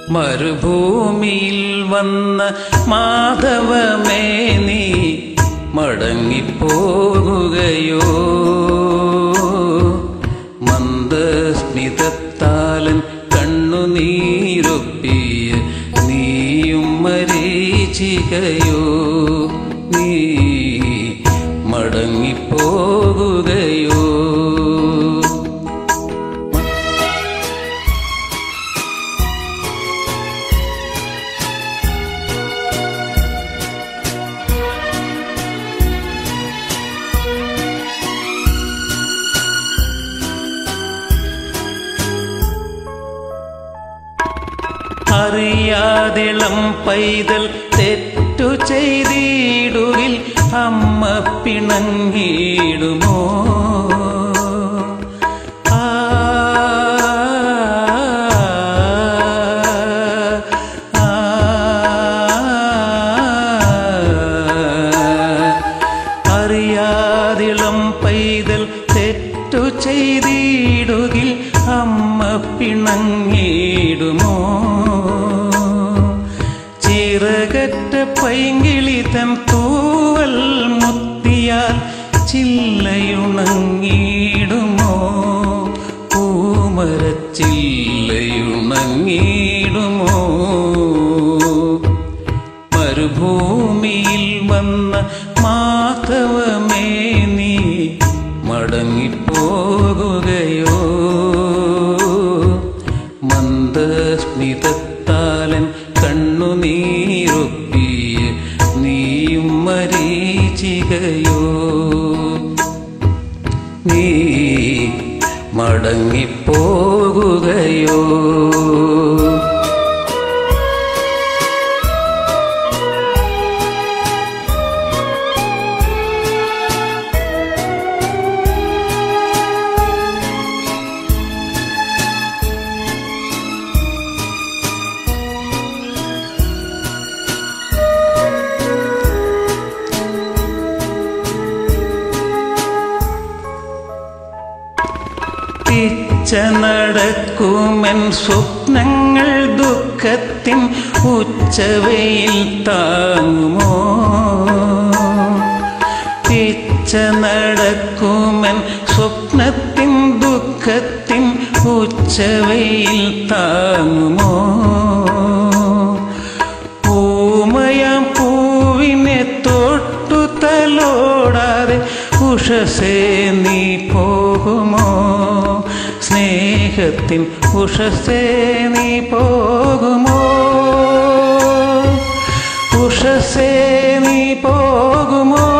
മരുഭൂമിയിൽ വന്ന മാധവമേ നീ മടങ്ങിപ്പോകുകയോ മന്ദസ്മിതത്താലൻ കണ്ണുനീരൊപ്പിയ നീയും മരീചികയോ നീ മടങ്ങിപ്പോകുകയോ അറിയാതിളം പൈതൽ തെറ്റു ചെയ്തിടുകിൽ അമ്മ പിണങ്ങിടുമോ ആ, ആ, അറിയാതിളം പൈതൽ തെറ്റു ചെയ്തിടുകിൽ അമ്മ പിണങ്ങിടുമോ ചിറകറ്റ പൈങ്കിളിതൻ തൂവൽ മുത്തിയാൽ ചില്ലയുണങ്ങിടുമോ പൂമരച്ചില്ലയുണങ്ങിടുമോ മരുഭൂമിയിൽ വന്ന മാധവമേ നീ മടങ്ങിപ്പോകുകയോ മന്ദസ്മിതത്താലൻ കണ്ണുനീരൊപ്പിയ നീയും മരീചികയോ നീ മടങ്ങിപ്പോകുകയോ പിച്ച നടക്കുമെൻ സ്വപ്നങ്ങൾ ദുഃഖത്തിൻ ഉച്ചവയിൽ താങ്ങുമോ പിച്ച നടക്കുമെൻ സ്വപ്നത്തിൻ ദുഃഖത്തിൻ ഉച്ചവയിൽ താങ്ങുമോ പൂമയാം പൂവിനെ തൊട്ടു തലോടാതെ ഉഷസേ നീ പോകുമോ സ്നേഹത്തിൻ ഉഷസേ നീ പോകുമോ ഉഷസേ നീ പോകുമോ